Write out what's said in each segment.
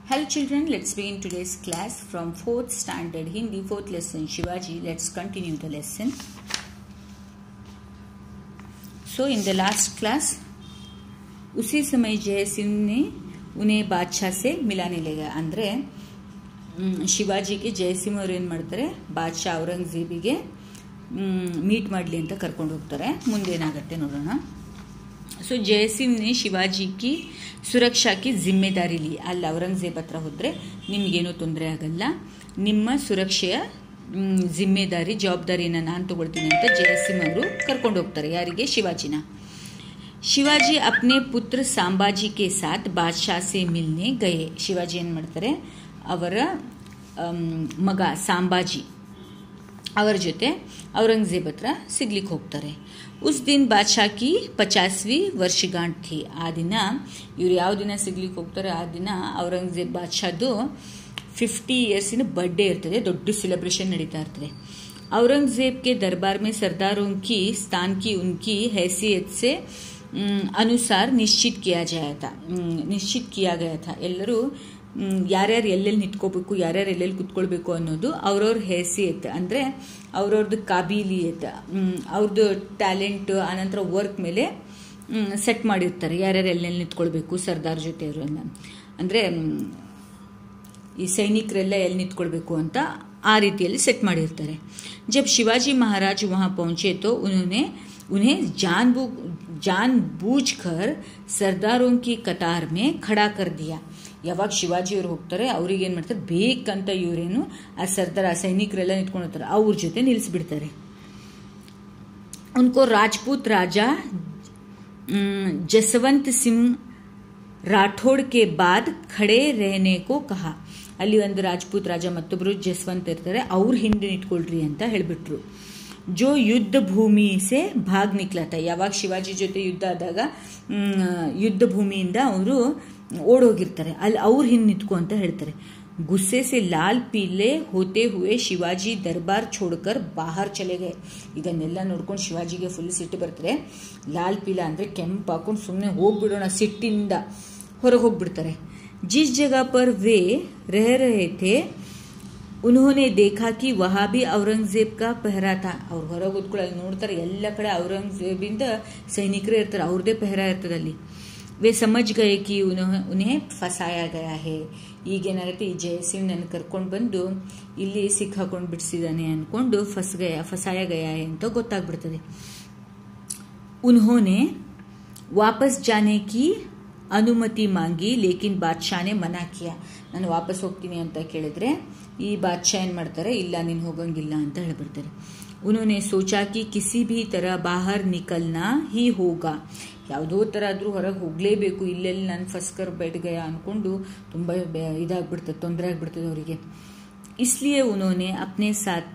Hello children, let's begin today's class from 4th standard Hindi, 4th lesson Shivaji. Let's continue the lesson. So in the last class, उसी समय जय सिंह ने उन्हें बादशाह से मिलाने ले गया ಅಂದ್ರೆ ಶಿವಾಜಿಗೆ ಜಯಸಿಂಹ ಅವ್ರು ಏನು ಮಾಡ್ತಾರೆ ಬಾದ್ಶಾ ಔರಂಗಜೇಬಿಗೆ ಮೀಟ್ ಮಾಡಲಿ ಅಂತ ಕರ್ಕೊಂಡು ಹೋಗ್ತಾರೆ ಮುಂದೇನಾಗತ್ತೆ ನೋಡೋಣ ಸೊ ಜಯಸಿಂಹ ನೆ ಶಿವಾಜಿ ಕಿ ಸುರಕ್ಷಾ ಕಿ ಜಿಮ್ಮೆದಾರಿ ಲಿ ಅಲ್ಲಿ ಔರಂಗಜೇಬ್ ಹತ್ರ ಹೋದರೆ ನಿಮಗೇನೂ ತೊಂದರೆ ಆಗಲ್ಲ ನಿಮ್ಮ ಸುರಕ್ಷೆಯ ಜಿಮ್ಮೆದಾರಿ ಜವಾಬ್ದಾರಿನ ನಾನು ತಗೊಳ್ತೀನಿ ಅಂತ ಜಯಸಿಂಹ ಅವರು ಕರ್ಕೊಂಡು ಹೋಗ್ತಾರೆ ಯಾರಿಗೆ ಶಿವಾಜಿನ ಶಿವಾಜಿ ಅಪ್ನೆ ಪುತ್ರ ಸಾಂಬಾಜಿ ಕೆ ಸಾಥ್ ಬಾದ್ಶಾ ಸೆ ಮಿಲ್ನೆ ಗಯೆ ಶಿವಾಜಿ ಏನು ಮಾಡ್ತಾರೆ ಅವರ ಮಗ ಸಾಂಬಾಜಿ ಅವರ ಜೊತೆ ಔರಂಗಜೇಬ್ ಹತ್ರ ಸಿಗ್ಲಿಕ್ಕೆ ಹೋಗ್ತಾರೆ ಉಸ್ ದಿನ ಬಾದ್ಶಾ ಕಿ ಪಚಾಸ್ವಿ ವರ್ಷಗಾಂಠ್ ಥಿ ಆ ದಿನ ಇವ್ರು ಯಾವ ದಿನ ಸಿಗ್ಲಿಕ್ಕೆ ಹೋಗ್ತಾರೆ ಆ ದಿನ ಔರಂಗಜೇಬ್ ಬಾದ್ಶಾದು ಫಿಫ್ಟಿ ಇಯರ್ಸಿನ ಬರ್ಡೇ ಇರ್ತದೆ ದೊಡ್ಡ ಸೆಲೆಬ್ರೇಷನ್ ನಡೀತಾ ಇರ್ತದೆ औरंगजेब के दरबार में सरदारों की स्थान की उनकी हैसियत से अनुसार निश्चित किया जाया था निश्चित किया गया था ಎಲ್ಲರೂ ಯಾರ್ಯಾರು ಎಲ್ಲೆಲ್ಲಿ ನಿಂತ್ಕೋಬೇಕು ಯಾರ್ಯಾರು ಎಲ್ಲೆಲ್ಲಿ ಕುತ್ಕೊಳ್ಬೇಕು ಅನ್ನೋದು ಅವ್ರವ್ರ ಹೆಸಿಯತ್ ಅಂದರೆ ಅವ್ರವ್ರದ್ದು ಕಾಬಿಲಿಯತ್ ಅವ್ರದ್ದು ಟ್ಯಾಲೆಂಟ್ ಆನಂತರ ವರ್ಕ್ ಮೇಲೆ ಸೆಟ್ ಮಾಡಿರ್ತಾರೆ ಯಾರ್ಯಾರು ಎಲ್ಲೆಲ್ಲಿ ನಿಂತ್ಕೊಳ್ಬೇಕು ಸರ್ದಾರ್ ಜೊತೆ ಅಂದರೆ ಈ ಸೈನಿಕರೆಲ್ಲ ಎಲ್ಲಿ ನಿಂತ್ಕೊಳ್ಬೇಕು ಅಂತ ಆ ರೀತಿಯಲ್ಲಿ ಸೆಟ್ ಮಾಡಿರ್ತಾರೆ ಜಬ್ ಶಿವಾಜಿ ಮಹಾರಾಜ್ ವहाँ पहुंचे तो उन्होंने उन्हें जान जान बूझ कर ಸರ್ದಾರೋं की कतार में खड़ा कर दिया ಯಾವಾಗ ಶಿವಾಜಿ ಅವ್ರು ಹೋಗ್ತಾರೆ ಅವ್ರಿಗೆ ಏನು ಮಾಡ್ತಾರೆ ಬೇಕಂತ ಇವರೇನು ಆ ಸರ್ದಾರ್ ಆ ಸೈನಿಕರೆಲ್ಲ ನಿಂತ್ಕೊಂಡಿರ್ತಾರೆ ಅವ್ರ ಜೊತೆ ನಿಲ್ಲಿಸ್ಬಿಡ್ತಾರೆ उनको राजपूत राजा जसवंत सिंह ರಾಠೋಡ್ ಕೆ ಬಾದ್ ಖಡೆ ರೆಹನೆ ಕೋ ಕಹಾ ಅಲ್ಲಿ ಒಂದು ರಾಜ್ಪೂತ್ ರಾಜ ಮತ್ತೊಬ್ಬರು ಜಸ್ವಂತ್ ಇರ್ತಾರೆ ಅವ್ರ ಹಿಂದೆ ನಿಂತ್ಕೊಳ್ರಿ ಅಂತ ಹೇಳಿಬಿಟ್ರು ಜೋ ಯುದ್ಧ ಭೂಮಿ ಸೆ ಭಾಗ್ ನಿಕ್ಲಾತ ಯಾವಾಗ ಶಿವಾಜಿ ಜೊತೆ ಯುದ್ಧ ಆದಾಗ ಯುದ್ಧ ಭೂಮಿಯಿಂದ ಅವರು ಓಡೋಗಿರ್ತಾರೆ ಅಲ್ಲಿ ಅವ್ರ ಹಿಂದೆ ನಿಂತ್ಕೊ ಅಂತ ಹೇಳ್ತಾರೆ ಗುಸ್ಸೆ ಸೆ ಲಾಲ್ ಪೀಲೆ ಹೋತೆ ಹುವೆ ಶಿವಾಜಿ ದರ್ಬಾರ್ छोड़कर ಬಾಹರ್ ಚಲೆ ಗए ಇದನ್ನೆಲ್ಲ ನೋಡ್ಕೊಂಡು ಶಿವಾಜಿಗೆ ಫುಲ್ ಸಿಟ್ಟು ಬರ್ತದೆ ಲಾಲ್ ಪೀಲ ಅಂದರೆ ಕೆಂಪು ಹಾಕೊಂಡು ಸುಮ್ಮನೆ ಹೋಗ್ಬಿಡೋಣ ಸಿಟ್ಟಿಂದ ಹೊರಗೆ ಹೋಗ್ಬಿಡ್ತಾರೆ जिस जगह पर वे रह रहे थे उन्होंने देखा कि वहाँ भी औरंगजेब का पहरा था ಅವ್ರು ಹೊರಗೆ ಕೂತ್ಕೊಳ್ಳಿ ನೋಡ್ತಾರೆ ಎಲ್ಲ ಕಡೆ ಔರಂಗಜೇಬಿಂದ ಸೈನಿಕರೇ ಇರ್ತಾರೆ ಅವ್ರದ್ದೇ ಪೆಹರಾ ಇರ್ತದೆ ಅಲ್ಲಿ ವೇ ಸಮಜ್ ಗಯೆ ಕಿ ಉನ್ಹೇ ಫಸಾಯ ಗಯ ಹೇ ಈಗೇನಾಗುತ್ತೆ ಈ ಜಯಸಿಂಗ್ ನನ್ನ ಕರ್ಕೊಂಡು ಬಂದು ಇಲ್ಲಿ ಸಿಕ್ಕಾಕೊಂಡು ಬಿಡಿಸಿದಾನೆ ಅನ್ಕೊಂಡು ಫಸ್ ಗಯ ಫಸಾಯ ಗಯ ಹೇ ಅಂತ ಗೊತ್ತಾಗ್ಬಿಡ್ತದೆ ಉನ್ಹೋನೆ ವಾಪಸ್ ಜಾನೆ ಕಿ ಅನುಮತಿ ಮಾಂಗಿ ಲೇಕಿನ್ ಬಾದ್ಶಾನೆ ಮನಾ ಕಿಯಾ ನಾನು ವಾಪಸ್ ಹೋಗ್ತೀನಿ ಅಂತ ಕೇಳಿದ್ರೆ ಈ ಬಾದ್ಶಾ ಏನು ಮಾಡ್ತಾರೆ ಇಲ್ಲ ನೀನು ಹೋಗಂಗಿಲ್ಲ ಅಂತ ಹೇಳ್ಬಿಡ್ತಾರೆ ಉನ್ನೋನೆ ಸೋಚಾ ಕಿ ಕಿಸಿ ಭೀ ತರ ಬಾಹರ್ ನಿಕಲ್ನಾ ಹಿ ಹೋಗ ಯಾವುದೋ ಥರ ಆದರೂ ಹೊರಗೆ ಹೋಗಲೇಬೇಕು ಇಲ್ಲೆಲ್ಲಿ ನಾನು ಫಸ್ಕರ್ ಬೆಡ್ಗಯ ಅಂದ್ಕೊಂಡು ತುಂಬ ಇದಾಗ್ಬಿಡ್ತದೆ ತೊಂದರೆ ಆಗ್ಬಿಡ್ತದೆ ಅವರಿಗೆ ಇಸ್ಲಿಯೇ ಉನ್ನೋನೆ ಅಪ್ನೆ ಸಾಥ್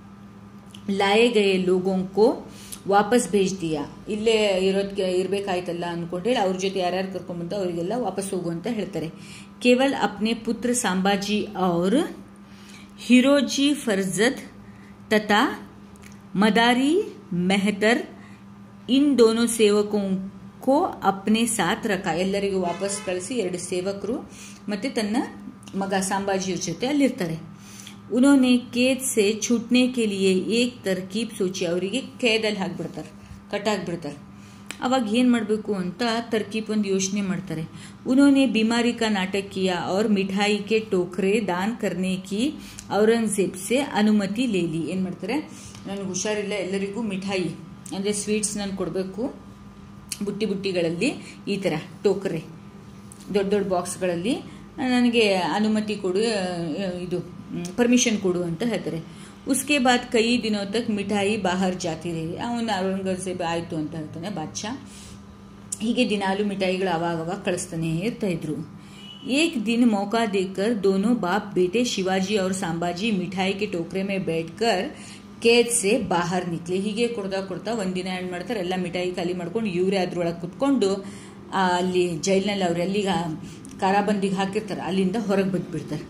ಲಾಯೆ ಗಯೆ ಲೋಗೋಂಕೋ ವಾಪಸ್ ಭೇಜ್ ದಿಯಾ ಇಲ್ಲೇ ಇರೋದಕ್ಕೆ ಇರಬೇಕಾಯ್ತಲ್ಲ ಅಂದ್ಕೊಂಡು ಹೇಳಿ ಅವ್ರ ಜೊತೆ ಯಾರ್ಯಾರು ಕರ್ಕೊಂಡ್ಬಂದು ಅವರಿಗೆಲ್ಲ ವಾಪಸ್ ಹೋಗು ಅಂತ ಹೇಳ್ತಾರೆ ಕೇವಲ್ ಅಪ್ನೆ ಪುತ್ರ ಸಾಂಬಾಜಿ ಅವ್ರ ಹಿರೋಜಿ ಫರ್ಜದ್ ತಥಾ ಮದಾರಿ ಮೆಹತರ್ ಇನ್ ದೋನೋ ಸೇವಕೋ ಕೋ ಅಪ್ನೆ ಸಾಥ್ ರಕ ಎಲ್ಲರಿಗೂ ವಾಪಸ್ ಕಳಿಸಿ ಎರಡು ಸೇವಕರು ಮತ್ತೆ ತನ್ನ ಮಗ ಸಾಂಬಾಜಿಯವ್ರ ಜೊತೆ ಅಲ್ಲಿರ್ತಾರೆ ಉನ್ನೋನೆ ಕೇದ್ ಸೆ छूटने के लिए एक तरकीब ಸೋಚಿ ಅವರಿಗೆ ಕೇದಲ್ಲಿ ಹಾಕ್ಬಿಡ್ತಾರೆ ಕಟ್ಟಾಕ್ಬಿಡ್ತಾರೆ ಅವಾಗ ಏನು ಮಾಡಬೇಕು ಅಂತ ತರ್ಕೀಬ್ ಒಂದು ಯೋಚನೆ ಮಾಡ್ತಾರೆ ಉನ್ನೋನೆ ಬಿಮಾರಿ ಕಾ ನಾಟಕ ಕಿಯಾ और ಮಿಠಾಯಿ ಕೆ ಟೋಕ್ರೆ ದಾನ್ ಕರ್ನೆ ಕಿ ಔರಂಗಜೇಬ್ ಸೆ ಅನುಮತಿ ಲೇಲಿ ಏನು ಮಾಡ್ತಾರೆ ನನಗೆ ಹುಷಾರಿಲ್ಲ ಎಲ್ಲರಿಗೂ ಮಿಠಾಯಿ ಅಂದರೆ ಸ್ವೀಟ್ಸ್ ನಾನು ಕೊಡಬೇಕು ಬುಟ್ಟಿ ಬುಟ್ಟಿಗಳಲ್ಲಿ ಈ ಥರ ಟೋಕರೆ ದೊಡ್ಡ ದೊಡ್ಡ ಬಾಕ್ಸ್ಗಳಲ್ಲಿ ನನಗೆ ಅನುಮತಿ ಕೊಡು ಇದು ಪರ್ಮಿಷನ್ ಕೊಡು ಅಂತ ಹೇಳ್ತಾರೆ ಉಸ್ಕೆ ಬಾದ್ ಕೈ ದಿನೋ ತಕ್ ಮಿಠಾಯಿ ಬಾಹರ್ ಜಾತಿ ರೇ ಅವನು ಔರಂಗಜೇಬ್ ಆಯಿತು ಅಂತ ಹೇಳ್ತಾನೆ ಬಾದ್ಶಾ ಹೀಗೆ ದಿನಾಲು ಮಿಠಾಯಿಗಳು ಅವಾಗವಾಗ ಕಳಿಸ್ತಾನೆ ಇರ್ತಾ ಇದ್ರು एक दिन मौका देकर दोनों बाप बेटे शिवाजी और संभाजी मिठाई के टोकरे में बैठकर ಕೇದ್ ಸೆ ಬಾಹರ್ ನಿಕ್ಲಿ ಹೀಗೆ ಕೊಡ್ತಾ ಕೊಡ್ತಾ ಒಂದಿನ ಏನು ಮಾಡ್ತಾರೆ ಎಲ್ಲ ಮಿಠಾಯಿ ಖಾಲಿ ಮಾಡ್ಕೊಂಡು ಇವರೇ ಅದ್ರೊಳಗೆ ಕುತ್ಕೊಂಡು ಅಲ್ಲಿ ಜೈಲಿನಲ್ಲಿ ಅವ್ರು ಎಲ್ಲಿಗ ಕಾರಾಬಂದಿಗೆ ಹಾಕಿರ್ತಾರೆ ಅಲ್ಲಿಂದ ಹೊರಗೆ ಬಂದ್ಬಿಡ್ತಾರೆ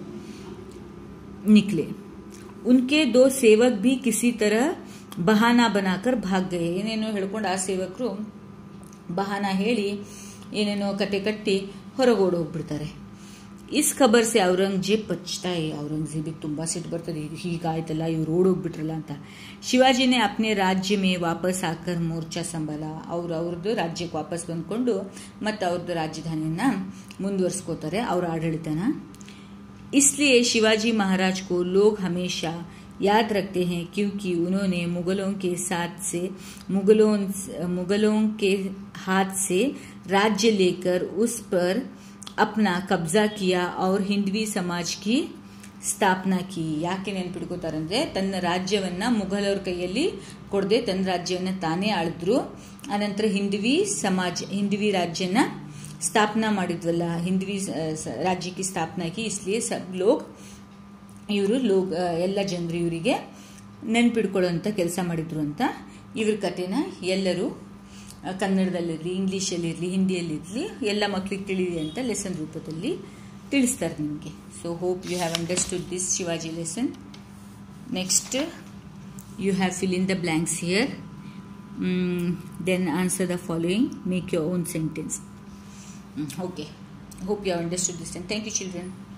ನಿಕ್ಲೆ ಉನ್ಕೆ ದೋ ಸೇವಕ್ ಭಿ ಕಿಸಿ ತರ ಬಹಾನಾ ಬನಾಕರ್ ಭಾಗ್ ಗಯೆ ಏನೇನೋ ಹೇಳ್ಕೊಂಡು ಆ ಸೇವಕರು ಬಹಾನ ಹೇಳಿ ಏನೇನೋ ಕತೆ ಕಟ್ಟಿ ಹೊರಗೋಡಿ ಹೋಗ್ಬಿಡ್ತಾರೆ ಇಸ್ ಖಬರ್ ಸೆ ಔರಂಗಜೇಬ್ ಪಚ್ತಾ ಔರಂಗಜೇಬಿಗೆ ತುಂಬ ಸಿಟ್ಟು ಬರ್ತದೆ ಇದು ಹೀಗಾಯ್ತಲ್ಲ ಇವ್ರು ಓಡೋಗ್ಬಿಟ್ರಲ್ಲ ಅಂತ ಶಿವಾಜಿನೇ ಅಪ್ನೆ ರಾಜ್ಯ ಮೇ ವಾಪಸ್ ಆಕರ್ ಮೋರ್ಚಾ ಸಂಬಲ ಅವ್ರು ಅವ್ರದ್ದು ರಾಜ್ಯಕ್ಕೆ ವಾಪಸ್ ಬಂದ್ಕೊಂಡು ಮತ್ತು ಅವ್ರದ್ದು ರಾಜಧಾನಿಯನ್ನ ಮುಂದುವರ್ಸ್ಕೋತಾರೆ ಅವ್ರ ಆಡಳಿತನ इसलिए शिवाजी महाराज को लोग हमेशा याद रखते हैं क्योंकि उन्होंने मुगलों के साथ से मुगलों मुगलों के हाथ से राज्य लेकर उस पर अपना कब्जा किया और हिंदवी समाज की ಸ್ಥಾಪನಾ ಕಿ ಯಾಕೆ ನೆನ್ಪಿಡ್ಕೋತಾರಂದ್ರೆ ತನ್ನ ರಾಜ್ಯವನ್ನ ಮುಘಲರ ಕೈಯಲ್ಲಿ ಕೊಡದೆ ತನ್ನ ರಾಜ್ಯವನ್ನ ತಾನೇ ಆಳಿದ್ರು ಆನಂತರ ಹಿಂದವಿ ಸಮಾಜ ಹಿಂದವಿ ರಾಜ್ಯನ ಸ್ಥಾಪನಾ ಮಾಡಿದ್ವಲ್ಲ ಹಿಂದವಿ ರಾಜ್ಯಕ್ಕೆ ಸ್ಥಾಪನಾ ಕಿ ಇಸ್ಲಿಯೇ ಸಬ್ ಲೋಗ್ ಇವರು ಲೋಗ್ ಎಲ್ಲ ಜನರು ಇವರಿಗೆ ನೆನ್ಪಿಡ್ಕೊಳ್ಳೋಂಥ ಕೆಲಸ ಮಾಡಿದ್ರು ಅಂತ ಇವ್ರ ಕಥೆನ ಎಲ್ಲರೂ ಕನ್ನಡದಲ್ಲಿರಲಿ ಇಂಗ್ಲೀಷಲ್ಲಿರಲಿ ಹಿಂದಿಯಲ್ಲಿರಲಿ ಎಲ್ಲ ಮಕ್ಕಳಿಗೆ ತಿಳಿಲಿ ಅಂತ ಲೆಸನ್ ರೂಪದಲ್ಲಿ ತಿಳಿಸ್ತಾರೆ ನಿಮಗೆ so hope you have understood this Shivaji lesson next you have fill in the blanks here then answer the following make your own sentence okay hope you have understood this and thank you children